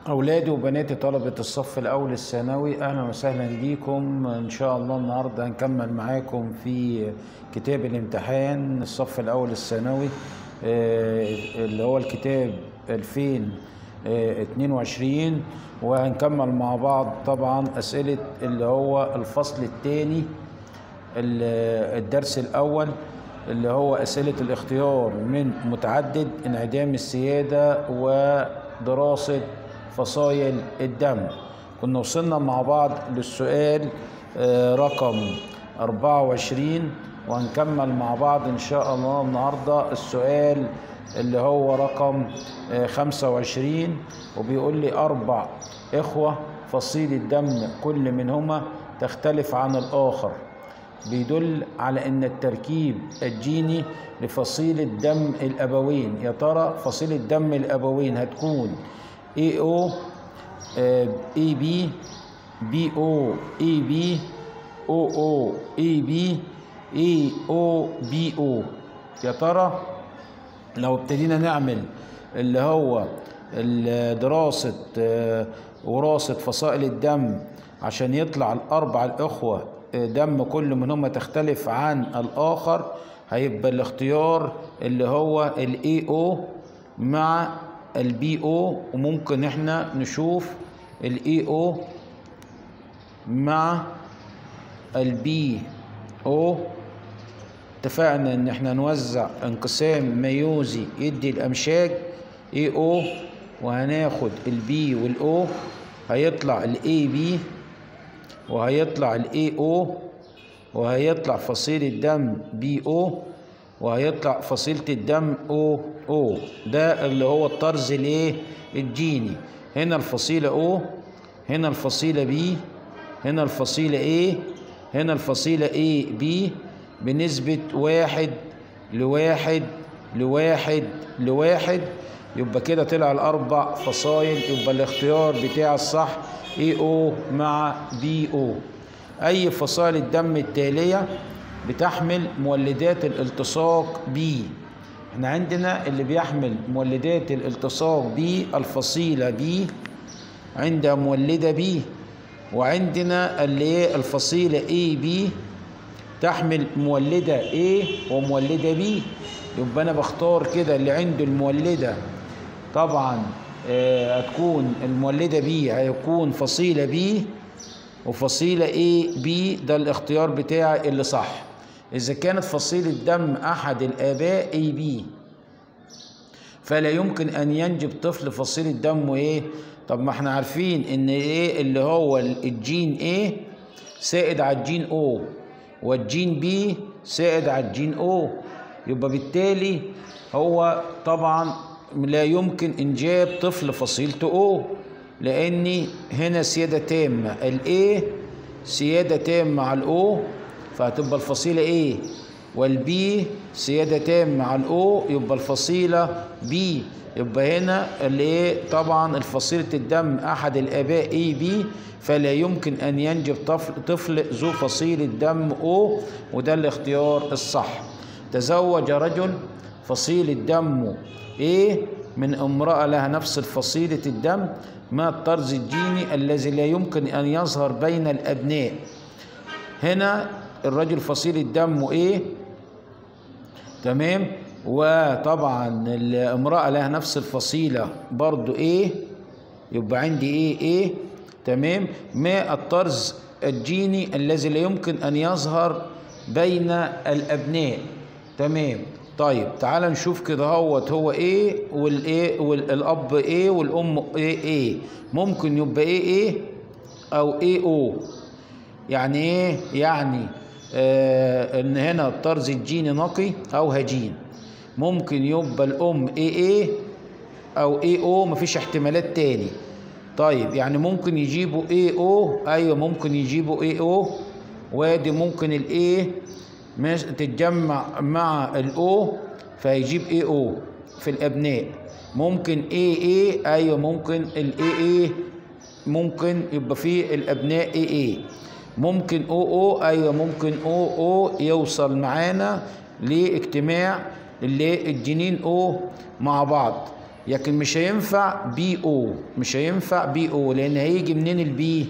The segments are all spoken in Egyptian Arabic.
أولادي وبناتي طلبة الصف الأول الثانوي أهلا وسهلا بيكم إن شاء الله النهاردة هنكمل معاكم في كتاب الامتحان الصف الأول الثانوي آه، اللي هو الكتاب 2022 وهنكمل مع بعض طبعا أسئلة اللي هو الفصل الثاني الدرس الأول اللي هو أسئلة الاختيار من متعدد انعدام السيادة ودراسة فصائل الدم كنا وصلنا مع بعض للسؤال آه، رقم 24 وهنكمل مع بعض إن شاء الله النهاردة السؤال اللي هو رقم آه، 25 وبيقول لي أربع إخوة فصيل الدم كل منهما تختلف عن الآخر بيدل على ان التركيب الجيني لفصيل الدم الابوين يا ترى فصيل الدم الابوين هتكون اي او اي بي بي او اي بي او او اي بي اي او بي او يا ترى لو ابتدينا نعمل اللي هو دراسة آه، وراثة فصائل الدم عشان يطلع الأربع الأخوة آه، دم كل منهم تختلف عن الآخر هيبقى الاختيار اللي هو الاي او مع البي او وممكن احنا نشوف الاي او مع البي او اتفقنا ان احنا نوزع انقسام ميوزي يدي الامشاج اي او وهناخد البي والاو هيطلع الاي بي وهيطلع الاي او وهيطلع فصيل الدم بي او وهيطلع فصيلة الدم او او ده اللي هو الطرز الايه الجيني هنا الفصيلة او هنا الفصيلة بي هنا الفصيلة ايه هنا الفصيلة ايه بي بنسبة واحد لواحد لواحد لواحد يبقى كده طلع الأربع فصايل يبقى الاختيار بتاع الصح اي او مع بي او أي فصائل الدم التالية بتحمل مولدات الالتصاق بي احنا عندنا اللي بيحمل مولدات الالتصاق بي الفصيلة بي عندها مولدة بي وعندنا اللي هي الفصيلة اي بي تحمل مولدة A ومولدة B يبقى أنا بختار كده اللي عنده المولدة طبعا آه، هتكون المولدة B هيكون فصيلة B وفصيلة A B ده الاختيار بتاعي اللي صح إذا كانت فصيلة دم أحد الآباء A B فلا يمكن أن ينجب طفل فصيلة دمه إيه طب ما احنا عارفين إن إيه اللي هو الجين A سائد على الجين O والجين بي سائد على الجين او يبقى بالتالي هو طبعا لا يمكن انجاب طفل فصيلته او لان هنا سياده تامه الاي سياده تامه على الاو فهتبقى الفصيله ايه والبي سياده تامه على الاو يبقى الفصيله بي يبقى هنا الايه طبعا الفصيله الدم احد الاباء اي بي فلا يمكن ان ينجب طفل, طفل ذو فصيله دم او وده الاختيار الصح تزوج رجل فصيله دمه ايه من امراه لها نفس فصيله الدم ما الطرز الجيني الذي لا يمكن ان يظهر بين الابناء هنا الرجل فصيله دمه ايه تمام وطبعا الامرأة لها نفس الفصيلة برضو ايه يبقى عندي ايه ايه تمام ما الطرز الجيني الذي لا يمكن ان يظهر بين الابناء تمام طيب تعال نشوف كده هوت هو ايه والايه والاب ايه والام ايه ايه ممكن يبقى ايه ايه او ايه او يعني ايه يعني آه ان هنا الطرز الجيني نقي او هجين ممكن يبقى الام اي اي او اي او مفيش احتمالات تاني طيب يعني ممكن يجيبوا اي او ايوه ممكن يجيبوا اي او وادي ممكن الاي تتجمع مع الاو فيجيب اي او في الابناء ممكن اي اي ايوه ممكن الاي اي ممكن يبقى فيه الابناء اي اي ممكن او او ايوه ممكن او او يوصل معانا لاجتماع اللي الجنين او مع بعض لكن مش هينفع بي او مش هينفع بي او لان هيجي منين البي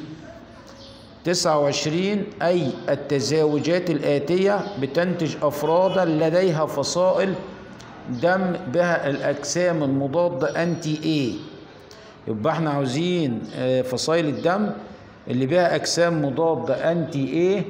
29 أي التزاوجات الآتية بتنتج أفرادا لديها فصائل دم بها الأجسام المضادة أنتي إيه يبقى احنا عاوزين آه، فصائل الدم اللي بها أجسام مضادة أنتي إيه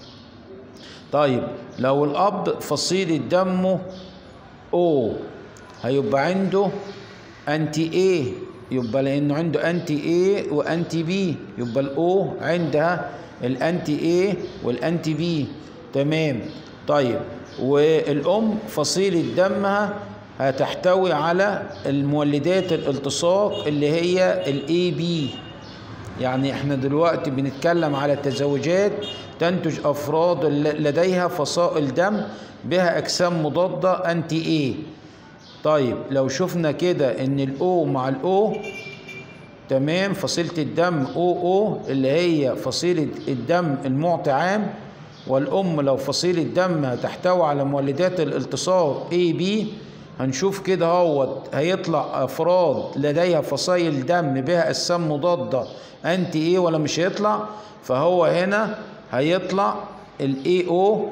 طيب لو الأب فصيلة دمه أو هيبقى عنده أنتي إيه يبقى لأنه عنده أنتي إيه وأنتي بي يبقى الأو عندها الأنتي إيه والأنتي بي تمام طيب والأم فصيلة دمها هتحتوي على المولدات الالتصاق اللي هي الاي بي يعني احنا دلوقتي بنتكلم على تزاوجات تنتج افراد ل- لديها فصائل دم بها اجسام مضاده انتي ايه طيب لو شفنا كده ان الاو مع الاو تمام فصيله الدم او او اللي هي فصيله الدم المعطي عام والام لو فصيله دم تحتوي على مولدات الالتصاق اي بي هنشوف كده اهوت هيطلع افراد لديها فصائل دم بها اجسام مضاده انتي ايه ولا مش هيطلع فهو هنا هيطلع الاي او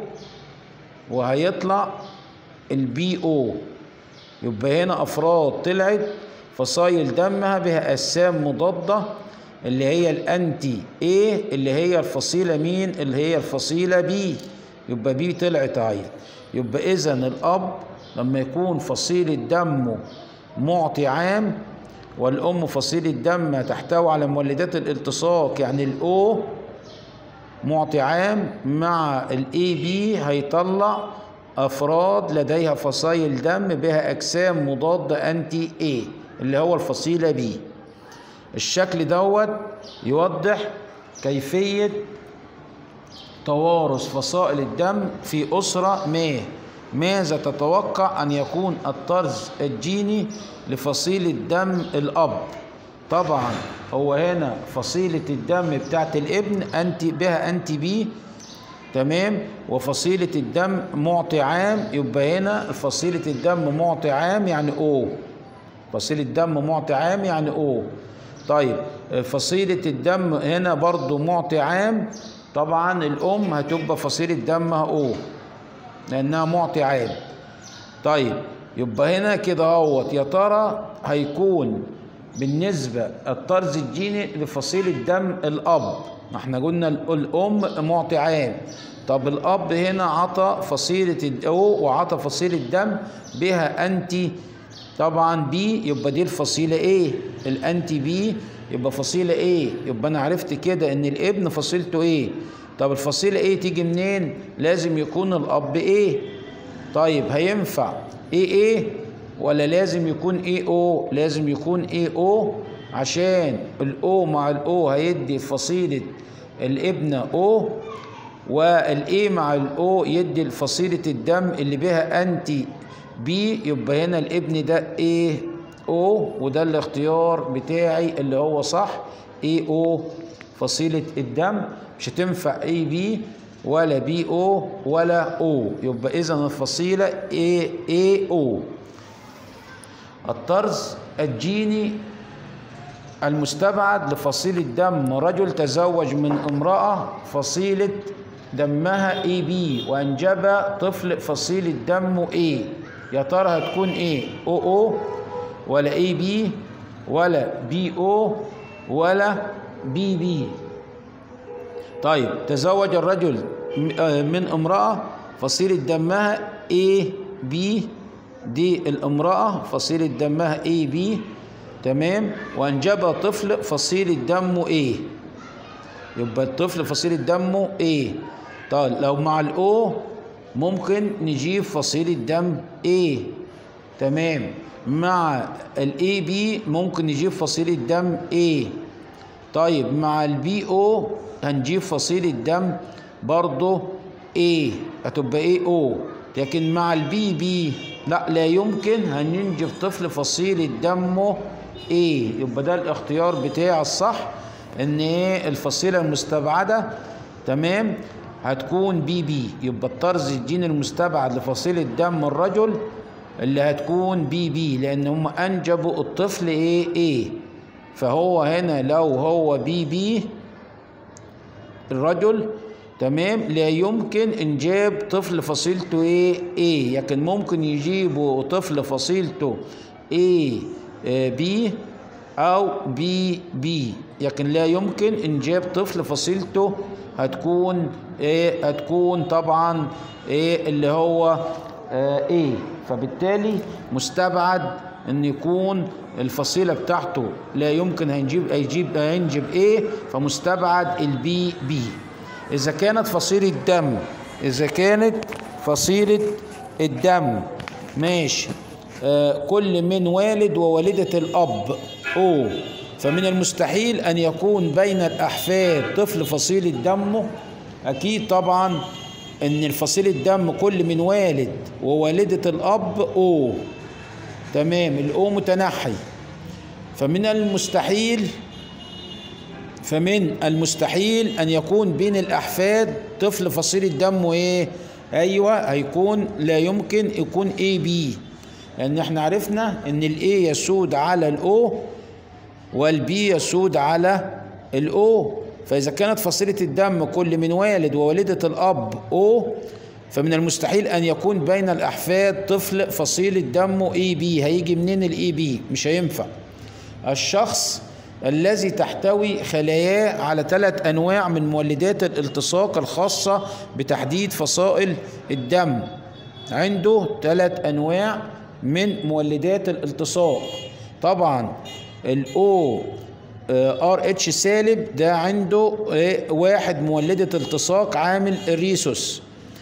وهيطلع البي او يبقى هنا افراد طلعت فصائل دمها بها اجسام مضاده اللي هي الانتي ايه اللي هي الفصيله مين اللي هي الفصيله بي يبقى بي طلعت اهي يبقى اذا الاب لما يكون فصيله دمه معطي عام والام فصيله دم تحتوي على مولدات الالتصاق يعني الاو معطي عام مع الاي بي هيطلع افراد لديها فصائل دم بها اجسام مضاده انتي اي اللي هو الفصيله بي الشكل دوت يوضح كيفيه توارث فصائل الدم في اسره ما ماذا تتوقع ان يكون الطرز الجيني لفصيله دم الاب طبعا هو هنا فصيله الدم بتاعت الابن انتي بها انتي بي تمام وفصيلة الدم معطي عام يبقى هنا فصيلة الدم معطي عام يعني او فصيلة دم معطي عام يعني او طيب فصيلة الدم هنا برضو معطي عام طبعا الام هتبقى فصيلة دمها او لانها معطي عام طيب يبقى هنا كده اهوت يا ترى هيكون بالنسبة الطرز الجيني لفصيلة دم الأب ما احنا قلنا ال- الأم معطي عام طب الأب هنا عطى فصيلة الأو وعطى فصيلة دم بها أنتي طبعا بي يبقى دي الفصيلة ايه الأنتي بي يبقى فصيلة ايه يبقى أنا عرفت كده إن الابن فصيلته ايه طب الفصيلة ايه تيجي منين لازم يكون الأب ايه طيب هينفع ايه ايه ولا لازم يكون اي او لازم يكون اي او عشان الاو مع الاو هيدي فصيلة الابنة او والاي مع الاو يدي فصيلة الدم اللي بها انتي بي يبقى هنا الابن ده ايه او وده الاختيار بتاعي اللي هو صح اي او فصيلة الدم مش هتنفع اي بي ولا بي او ولا او يبقى اذا الفصيلة اي اي او الطرز الجيني المستبعد لفصيلة دم رجل تزوج من امرأة فصيلة دمها اي بي وانجب طفل فصيلة دمه ايه يا ترى هتكون ايه او او ولا اي بي ولا بي او ولا بي بي طيب تزوج الرجل م- آه من امرأة فصيلة دمها A B دي الامرأة فصيلة دمها A B تمام وأنجب طفل فصيلة دمه A يبقى الطفل فصيلة دمه A طيب لو مع الأو ممكن نجيب فصيلة دم A تمام مع الاي بي ممكن نجيب فصيلة دم A طيب مع البي او هنجيب فصيلة دم برضه A هتبقى ايه او لكن مع البي بي لا لا يمكن هننجب طفل فصيلة دمه A يبقى ده الاختيار بتاع الصح ان ايه الفصيلة المستبعدة تمام هتكون بي بي يبقى الطرز الجيني المستبعد لفصيلة دم الرجل اللي هتكون بي بي لان هم انجبوا الطفل ايه ايه فهو هنا لو هو بي بي الرجل تمام لا يمكن انجاب طفل فصيلته ايه ايه لكن ممكن يجيبوا طفل فصيلته ايه بي او بي بي لكن لا يمكن انجاب طفل فصيلته هتكون ايه هتكون طبعا ايه اللي هو آه ايه فبالتالي مستبعد ان يكون الفصيله بتاعته لا يمكن هينجيب هيجيب هينجب ايه فمستبعد البي بي اذا كانت فصيله دم اذا كانت فصيله الدم ماشي آه كل من والد ووالده الاب او فمن المستحيل ان يكون بين الاحفاد طفل فصيله دمه اكيد طبعا ان الفصيل الدم كل من والد ووالده الاب او تمام الاو متنحي فمن المستحيل فمن المستحيل ان يكون بين الاحفاد طفل فصيل الدم ايه ايوه هيكون لا يمكن يكون اي بي لان احنا عرفنا ان الاي يسود على الاو والبي يسود على الاو فاذا كانت فصيله الدم كل من والد ووالده الاب او فمن المستحيل ان يكون بين الاحفاد طفل فصيل الدم اي بي هيجي منين الاي بي مش هينفع الشخص الذي تحتوي خلاياه على ثلاث انواع من مولدات الالتصاق الخاصه بتحديد فصائل الدم عنده ثلاث انواع من مولدات الالتصاق طبعا الاو ار اتش سالب ده عنده واحد مولده التصاق عامل الريسوس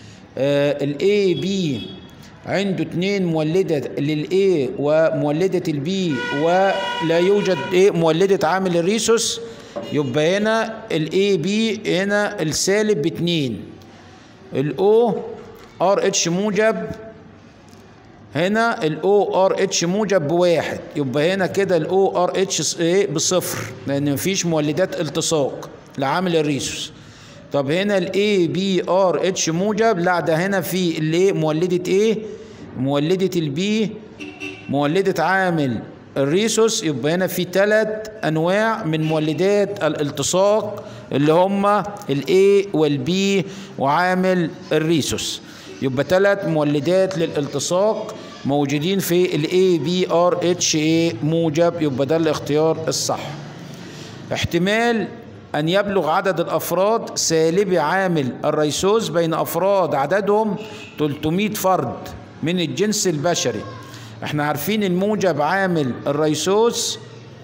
الاي بي عنده اتنين مولدة للاي ومولدة البي ولا يوجد ايه مولدة عامل الريسوس يبقى هنا الاي بي هنا السالب باتنين الاو ار اتش موجب هنا الاو ار اتش موجب بواحد يبقى هنا كده الاو ار اتش ايه بصفر لان مفيش مولدات التصاق لعامل الريسوس طب هنا الاي بي ار اتش موجب لا ده هنا في اللي مولده ايه مولده البي مولده عامل الريسوس يبقى هنا في ثلاث انواع من مولدات الالتصاق اللي هما الاي والبي وعامل الريسوس يبقى ثلاث مولدات للالتصاق موجودين في الاي بي ار اتش اي موجب يبقى ده الاختيار الصح احتمال أن يبلغ عدد الأفراد سالبي عامل الريسوس بين أفراد عددهم 300 فرد من الجنس البشري احنا عارفين الموجب عامل الريسوس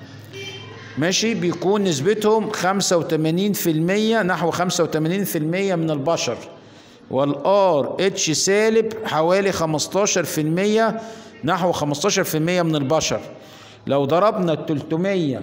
ماشي بيكون نسبتهم 85% نحو 85% من البشر والار اتش سالب حوالي 15% نحو 15% من البشر لو ضربنا ال 300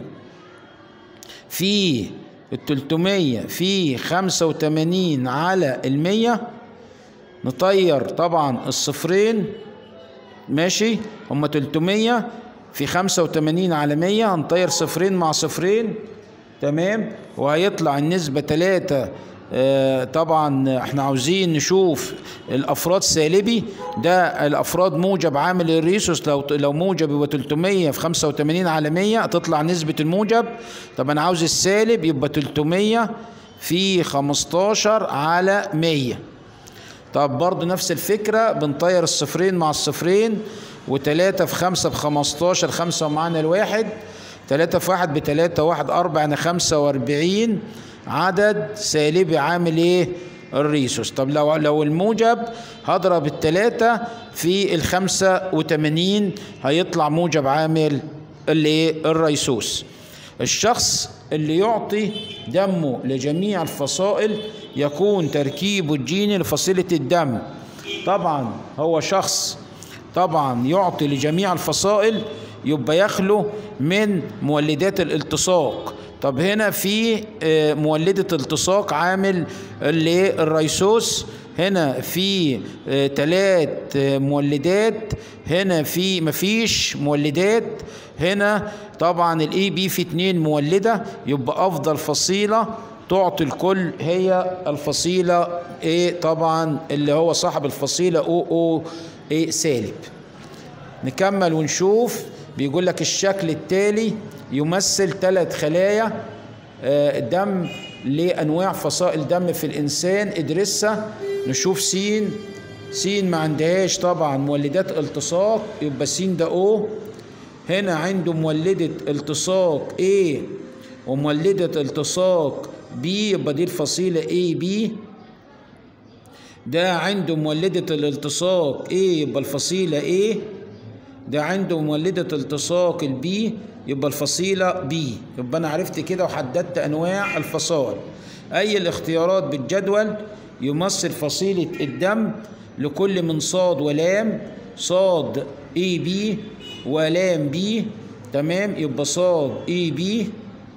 في ال 300 في 85 على ال 100 نطير طبعا الصفرين ماشي هم 300 في 85 على 100 هنطير صفرين مع صفرين تمام وهيطلع النسبة 3 آه طبعا احنا عاوزين نشوف الافراد سالبي ده الافراد موجب عامل الريسوس لو لو موجب يبقى 300 في 85 على 100 تطلع نسبة الموجب طب انا عاوز السالب يبقى 300 في 15 على 100 طب برضو نفس الفكرة بنطير الصفرين مع الصفرين وتلاتة في خمسة بخمستاشر خمسة ومعانا الواحد تلاتة في واحد بتلاتة واحد أربعة يعني خمسة وأربعين عدد سالبي عامل إيه؟ الريسوس طب لو لو الموجب هضرب التلاتة في الخمسة وتمانين هيطلع موجب عامل اللي الريسوس الشخص اللي يعطي دمه لجميع الفصائل يكون تركيبه الجيني لفصيلة الدم طبعا هو شخص طبعا يعطي لجميع الفصائل يبقى يخلو من مولدات الالتصاق طب هنا في مولدة التصاق عامل اللي الريسوس هنا في ثلاث مولدات هنا في مفيش مولدات هنا طبعا الاي بي في اتنين مولدة يبقى افضل فصيلة تعطي الكل هي الفصيلة ايه طبعا اللي هو صاحب الفصيلة او او ايه سالب نكمل ونشوف بيقول لك الشكل التالي يمثل ثلاث خلايا آه، دم لانواع فصائل دم في الانسان ادرسها نشوف سين سين ما عندهاش طبعا مولدات التصاق يبقى سين ده او هنا عنده مولدة التصاق A ومولدة التصاق B يبقى دي الفصيلة A B ده عنده مولدة الالتصاق A يبقى الفصيلة A ده عنده مولدة التصاق البي يبقى الفصيلة B يبقى أنا عرفت كده وحددت أنواع الفصائل أي الاختيارات بالجدول يمثل فصيلة الدم لكل من صاد ولام صاد اي بي ولام بي تمام يبقى صاد اي بي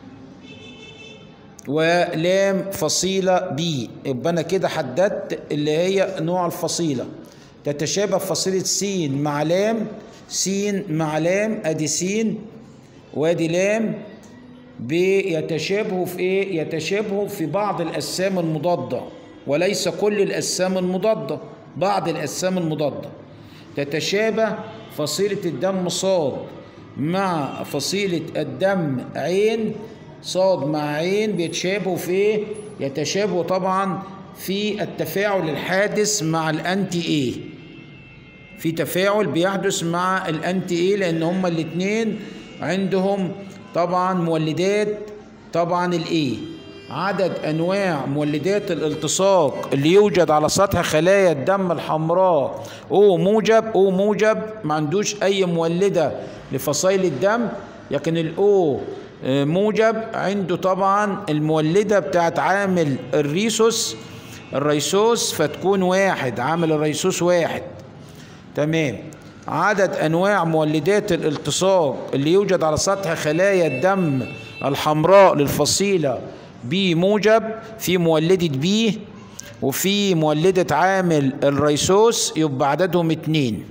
ولام فصيلة بي يبقى أنا كده حددت اللي هي نوع الفصيلة تتشابه فصيلة س مع لام س مع لام أدي س وأدي لام بيتشابهوا في إيه؟ يتشابهوا في بعض الأجسام المضادة وليس كل الأجسام المضادة بعض الأجسام المضادة تتشابه فصيلة الدم صاد مع فصيلة الدم عين صاد مع عين بيتشابهوا في إيه؟ يتشابهوا طبعا في التفاعل الحادث مع الانتي ايه في تفاعل بيحدث مع الانتي ايه لان هما الاتنين عندهم طبعا مولدات طبعا الايه عدد انواع مولدات الالتصاق اللي يوجد على سطح خلايا الدم الحمراء او موجب او موجب ما عندوش اي مولده لفصائل الدم لكن الاو موجب عنده طبعا المولده بتاعت عامل الريسوس الريسوس فتكون واحد عامل الريسوس واحد تمام عدد انواع مولدات الالتصاق اللي يوجد على سطح خلايا الدم الحمراء للفصيله بي موجب في مولدة بي وفي مولدة عامل الريسوس يبقى عددهم اتنين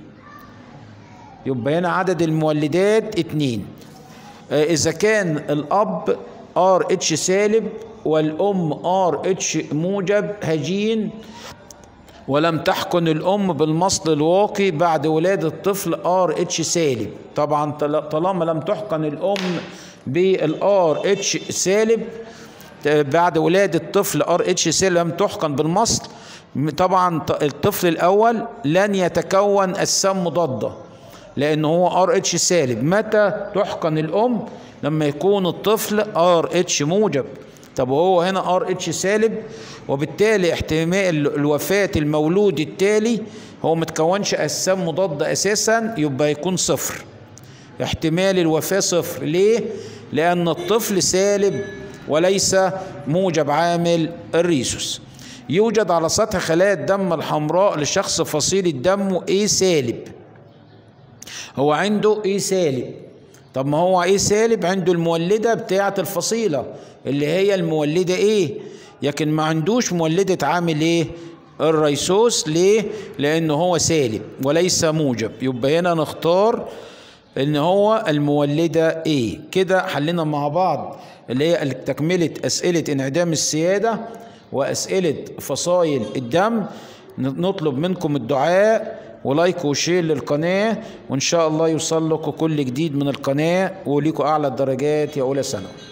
يبقى هنا عدد المولدات اتنين إذا كان الأب ار اتش سالب والأم ار اتش موجب هجين ولم تحقن الأم بالمصل الواقي بعد ولادة الطفل ار اتش سالب طبعا طالما لم تحقن الأم بالار اتش سالب بعد ولادة طفل ار اتش سيل لم تحقن بالمصل طبعا الطفل الاول لن يتكون اجسام مضاده لان هو ار اتش سالب متى تحقن الام لما يكون الطفل ار اتش موجب طب هو هنا ار اتش سالب وبالتالي احتمال الوفاه المولود التالي هو متكونش اجسام مضاده اساسا يبقى يكون صفر احتمال الوفاه صفر ليه لان الطفل سالب وليس موجب عامل الريسوس يوجد على سطح خلايا الدم الحمراء لشخص فصيلة دمه A سالب هو عنده A سالب طب ما هو A سالب عنده المولدة بتاعة الفصيلة اللي هي المولدة A لكن ما عندوش مولدة عامل ايه الريسوس ليه لأنه هو سالب وليس موجب يبقى هنا نختار ان هو المولدة ايه كده حلينا مع بعض اللي هي تكملة أسئلة انعدام السيادة وأسئلة فصائل الدم نطلب منكم الدعاء ولايك وشير للقناة وإن شاء الله يوصل لكم كل جديد من القناة وليكم أعلى الدرجات يا أولى سنة